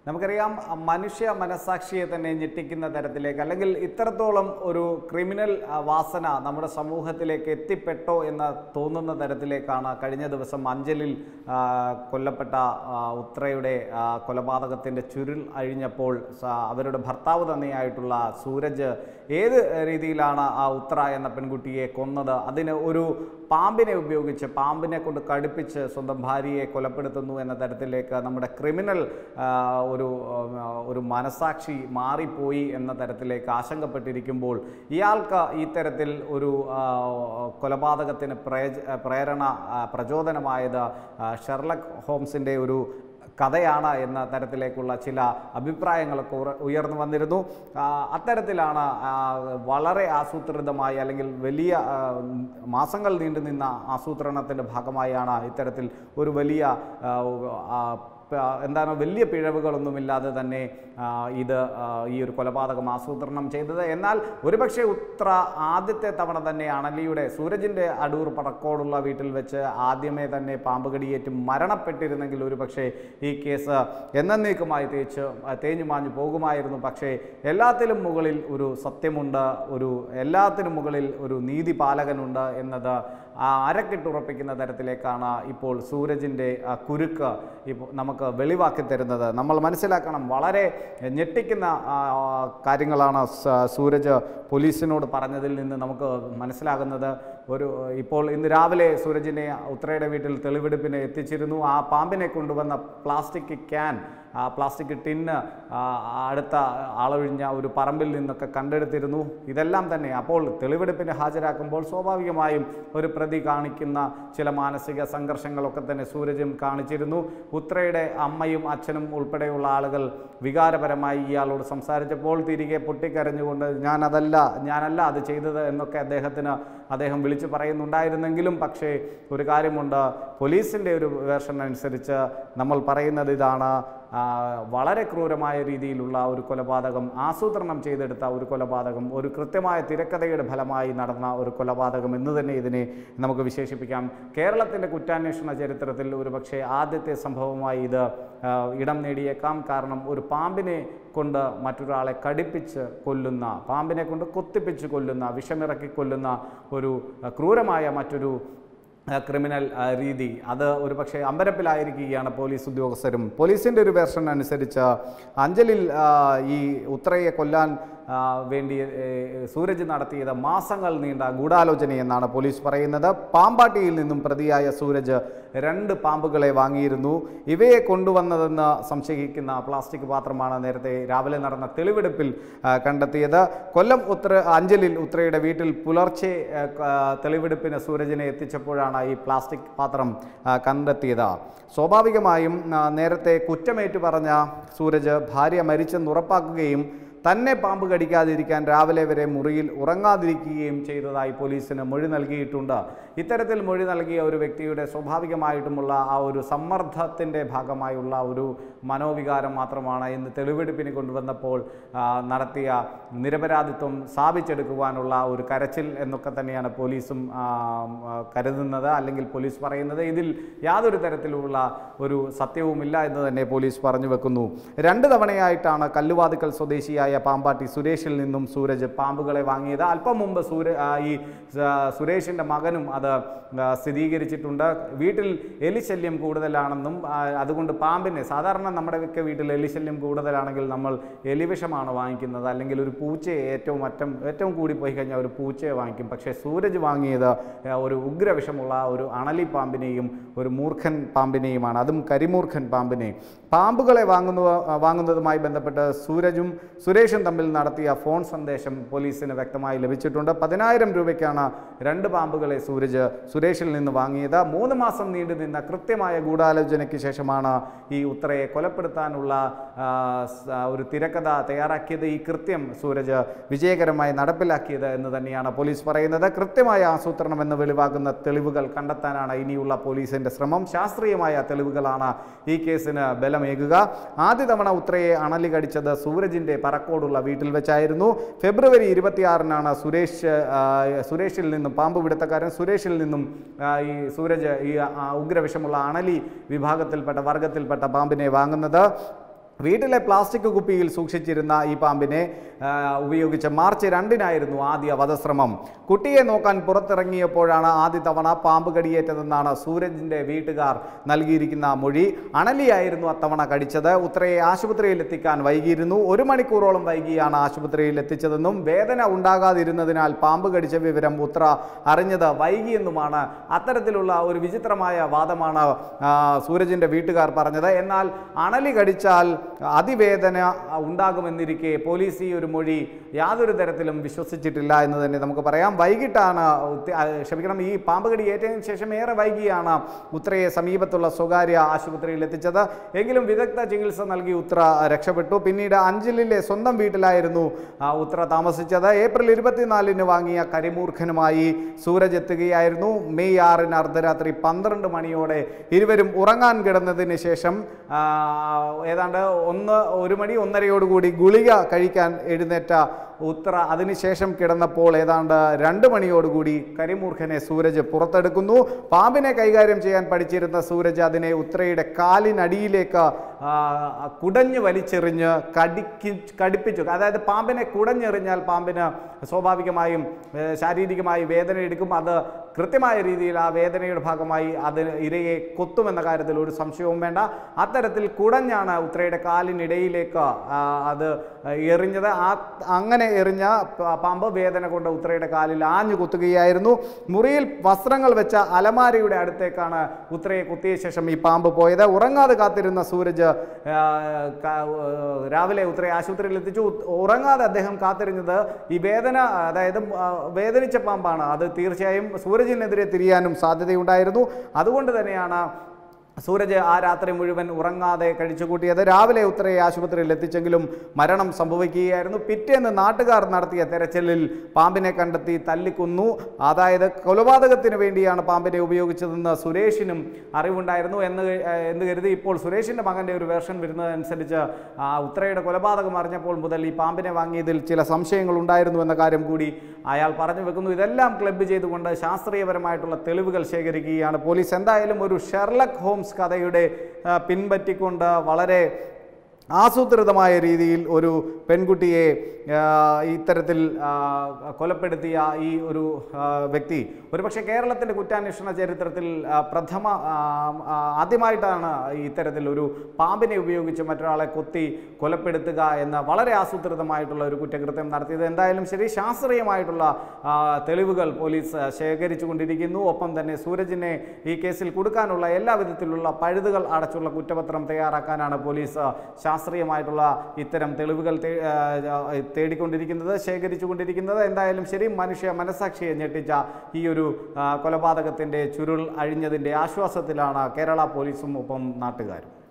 നമുക്കറിയാം മനുഷ്യ മനസാക്ഷിയെ തന്നെ ഞെട്ടിക്കുന്ന തരത്തിലേക്ക് അല്ലെങ്കിൽ ഇത്രത്തോളം ഒരു ക്രിമിനൽ ആ, വാസന നമ്മുടെ സമൂഹത്തിലേക്ക് എത്തിപ്പെട്ടോ എന്ന് തോന്നുന്ന തരത്തിലേക്കാണ് കഴിഞ്ഞ ദിവസം അഞ്ചലിൽ ആ, കൊല്ലപ്പെട്ട ആ, ഉത്രയുടെ ആ, കൊലപാതകത്തിൻ്റെ ചുരുൾ അഴിഞ്ഞപ്പോൾ സ- അവരുടെ ഭർത്താവ് തന്നെയായിട്ടുള്ള സൂരജ് ഏത് രീതിയിലാണ് ആ ഉത്ര എന്ന പെൺകുട്ടിയെ കൊന്നത് അതിന് ഒരു പാമ്പിനെ ഉപയോഗിച്ച് പാമ്പിനെ കൊണ്ട് കടുപ്പിച്ച് സ്വന്തം ഭാര്യയെ കൊലപ്പെടുത്തുന്നു എന്ന തരത്തിലേക്ക് നമ്മുടെ ക്രിമിനൽ ആ, ഒരു ആ, ഒരു മനസാക്ഷി മാറിപ്പോയി എന്ന തരത്തിലേക്ക് ആശങ്കപ്പെട്ടിരിക്കുമ്പോൾ ഇയാൾക്ക് ഈ തരത്തിൽ ഒരു ആ, കൊലപാതകത്തിന് പ്രേജ പ്രേരണ ആ, പ്രചോദനമായത് ആ, ഷെർലക് ഹോംസിൻ്റെ ഒരു കഥയാണ് എന്ന തരത്തിലേക്കുള്ള ചില അഭിപ്രായങ്ങളൊക്കെ ഉറ- ഉയർന്നു വന്നിരുന്നു ആ, അത്തരത്തിലാണ് ആ, വളരെ ആസൂത്രിതമായി അല്ലെങ്കിൽ വലിയ ആ, മാസങ്ങൾ നീണ്ടു നിന്ന ആസൂത്രണത്തിൻ്റെ ഭാഗമായാണ് ഇത്തരത്തിൽ ഒരു വലിയ ആ, ആ, പ- എന്താണ് വലിയ പിഴവുകളൊന്നുമില്ലാതെ തന്നെ ആ, ഇത് ആ, ഈ ഒരു കൊലപാതകം ആസൂത്രണം ചെയ്തത് എന്നാൽ ഒരുപക്ഷെ ഉത്ര ആദ്യത്തെ തവണ തന്നെ അണലിയുടെ സൂരജിൻ്റെ അടൂർ പടക്കോടുള്ള വീട്ടിൽ വെച്ച് ആദ്യമേ തന്നെ പാമ്പ് കടിയേറ്റ് മരണപ്പെട്ടിരുന്നെങ്കിൽ ഒരുപക്ഷെ ഈ കേസ് എന്നേക്കുമായി തേച്ച് തേഞ്ഞു മാഞ്ഞു പോകുമായിരുന്നു പക്ഷേ എല്ലാത്തിലും മുകളിൽ ഒരു സത്യമുണ്ട് ഒരു എല്ലാത്തിനും മുകളിൽ ഒരു നീതി പാലകനുണ്ട് എന്നത് ആ അരക്കിട്ടുറപ്പിക്കുന്ന തരത്തിലേക്കാണ് ഇപ്പോൾ സൂരജിൻ്റെ ആ കുരുക്ക് ഇപ്പോൾ നമുക്ക് വെളിവാക്കി തരുന്നത് നമ്മൾ മനസ്സിലാക്കണം വളരെ ഞെട്ടിക്കുന്ന ആ, കാര്യങ്ങളാണ് സ- സൂരജ് പോലീസിനോട് പറഞ്ഞതിൽ നിന്ന് നമുക്ക് മനസ്സിലാകുന്നത് ഒരു ഇപ്പോൾ ഇന്ന് രാവിലെ സൂരജിനെ ഉത്രയുടെ വീട്ടിൽ തെളിവെടുപ്പിന് എത്തിച്ചിരുന്നു ആ പാമ്പിനെ കൊണ്ടുവന്ന പ്ലാസ്റ്റിക് ക്യാൻ ആ പ്ലാസ്റ്റിക് ടിന്ന് ആ, അടുത്ത ആളൊഴിഞ്ഞ ഒരു പറമ്പിൽ നിന്നൊക്കെ കണ്ടെടുത്തിരുന്നു ഇതെല്ലാം തന്നെ അപ്പോൾ തെളിവെടുപ്പിന് ഹാജരാക്കുമ്പോൾ സ്വാഭാവികമായും ഒരു പ്രതി കാണിക്കുന്ന ചില മാനസിക സംഘർഷങ്ങളൊക്കെ തന്നെ സൂരജും കാണിച്ചിരുന്നു ഉത്രയുടെ അമ്മയും അച്ഛനും ഉൾപ്പെടെയുള്ള ആളുകൾ വികാരപരമായി ഇയാളോട് സംസാരിച്ചപ്പോൾ തിരികെ പൊട്ടിക്കരഞ്ഞുകൊണ്ട് ഞാനതല്ല ഞാനല്ല അത് ചെയ്തത് എന്നൊക്കെ അദ്ദേഹത്തിന് അദ്ദേഹം വിളിച്ചു പറയുന്നുണ്ടായിരുന്നെങ്കിലും പക്ഷേ ഒരു കാര്യമുണ്ട് പോലീസിൻ്റെ ഒരു വേർഷൻ അനുസരിച്ച് നമ്മൾ പറയുന്നത് ഇതാണ് ആ, വളരെ ക്രൂരമായ രീതിയിലുള്ള ഒരു കൊലപാതകം ആസൂത്രണം ചെയ്തെടുത്ത ഒരു കൊലപാതകം ഒരു കൃത്യമായ തിരക്കഥയുടെ ഫലമായി നടന്ന ഒരു കൊലപാതകം എന്ന് തന്നെ ഇതിനെ നമുക്ക് വിശേഷിപ്പിക്കാം കേരളത്തിൻ്റെ കുറ്റാന്വേഷണ ചരിത്രത്തിൽ ഒരുപക്ഷെ ആദ്യത്തെ സംഭവമായി ഇത് ആ, ഇടം നേടിയേക്കാം കാരണം ഒരു പാമ്പിനെ കൊണ്ട് മറ്റൊരാളെ കടിപ്പിച്ച് കൊല്ലുന്ന പാമ്പിനെ കൊണ്ട് കൊത്തിപ്പിച്ച് കൊല്ലുന്ന വിഷമിറക്കി കൊല്ലുന്ന ഒരു ആ, ക്രൂരമായ മറ്റൊരു ആ, ക്രിമിനൽ ആ, രീതി അത് ഒരുപക്ഷെ അമ്പരപ്പിലായിരിക്കുകയാണ് പോലീസ് ഉദ്യോഗസ്ഥരും പോലീസിൻ്റെ ഒരു വെർഷൻ അനുസരിച്ച് അഞ്ചലിൽ ആ, ഈ ഉത്രയെ കൊല്ലാൻ ആ, വേണ്ടി ഏ, സൂരജ് നടത്തിയത് മാസങ്ങൾ നീണ്ട ഗൂഢാലോചനയെന്നാണ് പോലീസ് പറയുന്നത് പാമ്പാട്ടിയിൽ നിന്നും പ്രതിയായ സൂരജ് രണ്ട് പാമ്പുകളെ വാങ്ങിയിരുന്നു ഇവയെ കൊണ്ടുവന്നതെന്ന് സംശയിക്കുന്ന പ്ലാസ്റ്റിക് പാത്രമാണ് നേരത്തെ രാവിലെ നടന്ന തെളിവെടുപ്പിൽ ആ, കണ്ടെത്തിയത് കൊല്ലം ഉത്ര അഞ്ചലിൽ ഉത്രയുടെ വീട്ടിൽ പുലർച്ചെ ആ, ക- തെളിവെടുപ്പിന് സൂരജിനെ എത്തിച്ചപ്പോഴാണ് ഈ പ്ലാസ്റ്റിക് പാത്രം ആ, കണ്ടെത്തിയത് സ്വാഭാവികമായും ആ, നേരത്തെ കുറ്റമേറ്റു പറഞ്ഞ സൂരജ് ഭാര്യ മരിച്ചെന്ന് ഉറപ്പാക്കുകയും തന്നെ പാമ്പ് കടിക്കാതിരിക്കാൻ രാവിലെ വരെ മുറിയിൽ ഉറങ്ങാതിരിക്കുകയും ചെയ്തതായി പോലീസിന് മൊഴി നൽകിയിട്ടുണ്ട് ഇത്തരത്തിൽ മൊഴി നൽകിയ ഒരു വ്യക്തിയുടെ സ്വാഭാവികമായിട്ടുമുള്ള ആ ഒരു സമ്മർദ്ദത്തിൻ്റെ ഭാഗമായുള്ള ഒരു മനോവികാരം മാത്രമാണ് ഇന്ന് തെളിവെടുപ്പിന് കൊണ്ടുവന്നപ്പോൾ ആ, നടത്തിയ നിരപരാധിത്വം സ്ഥാപിച്ചെടുക്കുവാനുള്ള ഒരു കരച്ചിൽ എന്നൊക്കെ തന്നെയാണ് പോലീസും ആ, ആ, കരുതുന്നത് അല്ലെങ്കിൽ പോലീസ് പറയുന്നത് ഇതിൽ യാതൊരു തരത്തിലുള്ള ഒരു സത്യവുമില്ല എന്ന് തന്നെ പോലീസ് പറഞ്ഞു വെക്കുന്നു രണ്ട് തവണയായിട്ടാണ് കല്ലുവാതുക്കൽ സ്വദേശിയായ പാമ്പാട്ടി സുരേഷിൽ നിന്നും സൂരജ് പാമ്പുകളെ വാങ്ങിയത് അല്പം മുമ്പ് സൂര ആ, ഈ സ- സുരേഷിൻ്റെ മകനും അത് ആ, സ്ഥിരീകരിച്ചിട്ടുണ്ട് വീട്ടിൽ എലിശല്യം കൂടുതലാണെന്നും ആ, അതുകൊണ്ട് പാമ്പിനെ സാധാരണ നമ്മുടെയൊക്കെ വീട്ടിൽ എലിശല്യം കൂടുതലാണെങ്കിൽ നമ്മൾ എലിവിഷമാണ് വാങ്ങിക്കുന്നത് അല്ലെങ്കിൽ ഒരു പൂച്ചയെ ഏറ്റവും അറ്റം ഏറ്റവും കൂടി പോയി കഴിഞ്ഞാൽ ഒരു പൂച്ചയെ വാങ്ങിക്കും പക്ഷേ സൂരജ് വാങ്ങിയത് ആ, ഒരു ഉഗ്രവിഷമുള്ള ഒരു അണലി പാമ്പിനെയും ഒരു മൂർഖൻ പാമ്പിനെയുമാണ് അതും കരിമൂർഖൻ പാമ്പിനെ പാമ്പുകളെ വാങ്ങുന്ന വാങ്ങുന്നതുമായി ബന്ധപ്പെട്ട് സൂരജും സുരേഷും തമ്മിൽ നടത്തിയ ഫോൺ സന്ദേശം പോലീസിന് വ്യക്തമായി ലഭിച്ചിട്ടുണ്ട് പതിനായിരം രൂപയ്ക്കാണ് രണ്ട് പാമ്പുകളെ സൂരജ് സുരേഷിൽ നിന്ന് വാങ്ങിയത് മൂന്ന് മാസം നീണ്ടു നിന്ന കൃത്യമായ ഗൂഢാലോചനയ്ക്ക് ശേഷമാണ് ഈ ഉത്തരയെ കൊലപ്പെടുത്താനുള്ള ആ, സ- ഒരു തിരക്കഥ തയ്യാറാക്കിയത് ഈ കൃത്യം സൂരജ് വിജയകരമായി നടപ്പിലാക്കിയത് എന്ന് തന്നെയാണ് പോലീസ് പറയുന്നത് കൃത്യമായ ആസൂത്രണം എന്ന് വെളിവാകുന്ന തെളിവുകൾ കണ്ടെത്താനാണ് ഇനിയുള്ള പോലീസിന്റെ ശ്രമം ശാസ്ത്രീയമായ തെളിവുകളാണ് ഈ കേസിന് ബലമേകുക ആദ്യ തവണ ഉത്രയെ അണലി കടിച്ചത് സൂരജിന്റെ പറക്കോടുള്ള വീട്ടിൽ വെച്ചായിരുന്നു ഫെബ്രുവരി ഇരുപത്തിയാറിനാണ് സുരേഷ് ആ, സുരേഷിൽ നിന്നും പാമ്പ് പിടുത്തക്കാരൻ സുരേഷിൽ നിന്നും ആ, ഈ സൂരജ് ഈ ആ, ഉഗ്രവിഷമുള്ള അണലി വിഭാഗത്തിൽപ്പെട്ട വർഗത്തിൽപ്പെട്ട പാമ്പിനെ വാങ്ങുന്നത് വീട്ടിലെ പ്ലാസ്റ്റിക് കുപ്പിയിൽ സൂക്ഷിച്ചിരുന്ന ഈ പാമ്പിനെ ആ, ഉപയോഗിച്ച് മാർച്ച് രണ്ടിനായിരുന്നു ആദ്യ വധശ്രമം കുട്ടിയെ നോക്കാൻ പുറത്തിറങ്ങിയപ്പോഴാണ് ആദ്യ തവണ പാമ്പ് കടിയേറ്റതെന്നാണ് സൂരജിൻ്റെ വീട്ടുകാർ നൽകിയിരിക്കുന്ന മൊഴി അണലിയായിരുന്നു അത്തവണ കടിച്ചത് ഉത്രയെ ആശുപത്രിയിൽ എത്തിക്കാൻ വൈകിയിരുന്നു ഒരു മണിക്കൂറോളം വൈകിയാണ് ആശുപത്രിയിൽ എത്തിച്ചതെന്നും വേദന ഉണ്ടാകാതിരുന്നതിനാൽ പാമ്പ് കടിച്ച വിവരം ഉത്ര അറിഞ്ഞത് വൈകിയെന്നുമാണ് അത്തരത്തിലുള്ള ഒരു വിചിത്രമായ വാദമാണ് ആ, സൂരജിൻ്റെ വീട്ടുകാർ പറഞ്ഞത് എന്നാൽ അണലി കടിച്ചാൽ അതിവേദന ഉണ്ടാകുമെന്നിരിക്കെ പോലീസ് ഈ ഒരു മൊഴി യാതൊരു തരത്തിലും വിശ്വസിച്ചിട്ടില്ല എന്ന് തന്നെ നമുക്ക് പറയാം വൈകിട്ടാണ് ഉത്ത- ആ, ക്ഷമിക്കണം ഈ പാമ്പ് കടി ഏറ്റതിന് ശേഷം ഏറെ വൈകിയാണ് ഉത്രയെ സമീപത്തുള്ള സ്വകാര്യ ആശുപത്രിയിൽ എത്തിച്ചത് എങ്കിലും വിദഗ്ധ ചികിത്സ നൽകി ഉത്ര രക്ഷപ്പെട്ടു പിന്നീട് അഞ്ചലിലെ സ്വന്തം വീട്ടിലായിരുന്നു ആ, ഉത്ര താമസിച്ചത് ഏപ്രിൽ ഇരുപത്തിനാലിന് വാങ്ങിയ കരിമൂർഖനുമായി സൂരജ് എത്തുകയായിരുന്നു മെയ് ആറിന് അർദ്ധരാത്രി പന്ത്രണ്ട് മണിയോടെ ഇരുവരും ഉറങ്ങാൻ കിടന്നതിന് ശേഷം ആ, ഏതാണ്ട് ഒന്ന് ഒരു മണി ഒന്നരയോടുകൂടി ഗുളിക കഴിക്കാൻ എഴുന്നേറ്റ ഉത്ര അതിനുശേഷം കിടന്നപ്പോൾ ഏതാണ്ട് രണ്ട് മണിയോടുകൂടി കരിമൂർഖനെ സൂരജ് പുറത്തെടുക്കുന്നു പാമ്പിനെ കൈകാര്യം ചെയ്യാൻ പഠിച്ചിരുന്ന സൂരജ് അതിനെ ഉത്രയുടെ കാലിനടിയിലേക്ക് ആ, കുടഞ്ഞു വലിച്ചെറിഞ്ഞ് കടിക്കി കടിപ്പിച്ചു അതായത് പാമ്പിനെ കുടഞ്ഞെറിഞ്ഞാൽ പാമ്പിന് സ്വാഭാവികമായും ഏ, ശാരീരികമായി വേദന എടുക്കും അത് കൃത്യമായ രീതിയിൽ ആ വേദനയുടെ ഭാഗമായി അത് ഇരയെ കൊത്തുമെന്ന കാര്യത്തിൽ ഒരു സംശയവും വേണ്ട അത്തരത്തിൽ കുടഞ്ഞാണ് ഉത്രയുടെ കാലിനിടയിലേക്ക് ആ, അത് എറിഞ്ഞത് ആ അങ്ങനെ എറിഞ്ഞ പ- പാമ്പ് വേദന കൊണ്ട് ഉത്രയുടെ കാലിൽ ആഞ്ഞു കുത്തുകയായിരുന്നു മുറിയിൽ വസ്ത്രങ്ങൾ വെച്ച അലമാരയുടെ അടുത്തേക്കാണ് ഉത്രയെ കുത്തിയ ശേഷം ഈ പാമ്പ് പോയത് ഉറങ്ങാതെ കാത്തിരുന്ന സൂരജ് ആ, ക- രാവിലെ ഉത്രയെ ആശുപത്രിയിൽ എത്തിച്ചു ഉ- ഉറങ്ങാതെ അദ്ദേഹം കാത്തിരുന്നത് ഈ വേദന അതായത് ആ, വേദനിച്ച പാമ്പാണ് അത് തീർച്ചയായും സൂരജിനെതിരെ തിരിയാനും സാധ്യതയുണ്ടായിരുന്നു അതുകൊണ്ട് തന്നെയാണ് സൂരജ് ആ രാത്രി മുഴുവൻ ഉറങ്ങാതെ കഴിച്ചുകൂട്ടിയത് രാവിലെ ഉത്തരയെ ആശുപത്രിയിൽ എത്തിച്ചെങ്കിലും മരണം സംഭവിക്കുകയായിരുന്നു പിറ്റേന്ന് നാട്ടുകാർ നടത്തിയ തെരച്ചിലിൽ പാമ്പിനെ കണ്ടെത്തി തല്ലിക്കൊന്നു അതായത് കൊലപാതകത്തിന് വേണ്ടിയാണ് പാമ്പിനെ ഉപയോഗിച്ചതെന്ന് സുരേഷിനും അറിവുണ്ടായിരുന്നു എന്ന് ക- ഏഹ് എന്ന് കരുതി ഇപ്പോൾ സുരേഷിൻ്റെ മകൻ്റെ ഒരു വേർഷൻ വരുന്നതനുസരിച്ച് ആ ഉത്രയുടെ കൊലപാതകം അറിഞ്ഞപ്പോൾ മുതൽ ഈ പാമ്പിനെ വാങ്ങിയതിൽ ചില സംശയങ്ങൾ ഉണ്ടായിരുന്നു എന്ന കാര്യം കൂടി അയാൾ പറഞ്ഞു വെക്കുന്നു ഇതെല്ലാം ക്ലബ്ബ് ചെയ്തുകൊണ്ട് ശാസ്ത്രീയപരമായിട്ടുള്ള തെളിവുകൾ ശേഖരിക്കുകയാണ് പോലീസ് എന്തായാലും ഒരു ഷെർലക് ഹോംസ് കഥയുടെ ആ, പിൻപറ്റിക്കൊണ്ട് വളരെ ആസൂത്രിതമായ രീതിയിൽ ഒരു പെൺകുട്ടിയെ ആ, ഇത്തരത്തിൽ ആ, കൊലപ്പെടുത്തിയ ഈ ഒരു ആ, വ്യക്തി ഒരുപക്ഷെ കേരളത്തിൻ്റെ കുറ്റാന്വേഷണ ചരിത്രത്തിൽ ആ, പ്രഥമ ആ, ആ, ആദ്യമായിട്ടാണ് ഇത്തരത്തിൽ ഒരു പാമ്പിനെ ഉപയോഗിച്ച് മറ്റൊരാളെ കൊത്തി കൊലപ്പെടുത്തുക എന്ന വളരെ ആസൂത്രിതമായിട്ടുള്ള ഒരു കുറ്റകൃത്യം നടത്തിയത് എന്തായാലും ശരി ശാസ്ത്രീയമായിട്ടുള്ള ആ, തെളിവുകൾ പോലീസ് ശേഖരിച്ചു കൊണ്ടിരിക്കുന്നു ഒപ്പം തന്നെ സൂരജിനെ ഈ കേസിൽ കൊടുക്കാനുള്ള എല്ലാ വിധത്തിലുള്ള പഴുതുകൾ അടച്ചുള്ള കുറ്റപത്രം തയ്യാറാക്കാനാണ് പോലീസ് ശാസ്ത്രീയമായിട്ടുള്ള ഇത്തരം തെളിവുകൾ തേ- ആ, ആ, തേടിക്കൊണ്ടിരിക്കുന്നത് ശേഖരിച്ചു കൊണ്ടിരിക്കുന്നത് എന്തായാലും ശരി മനുഷ്യ മനസാക്ഷിയെ ഞെട്ടിച്ച ഈ ഒരു ആ, കൊലപാതകത്തിൻ്റെ ചുരുൾ അഴിഞ്ഞതിൻ്റെ ആശ്വാസത്തിലാണ് കേരള പോലീസും ഒപ്പം നാട്ടുകാരും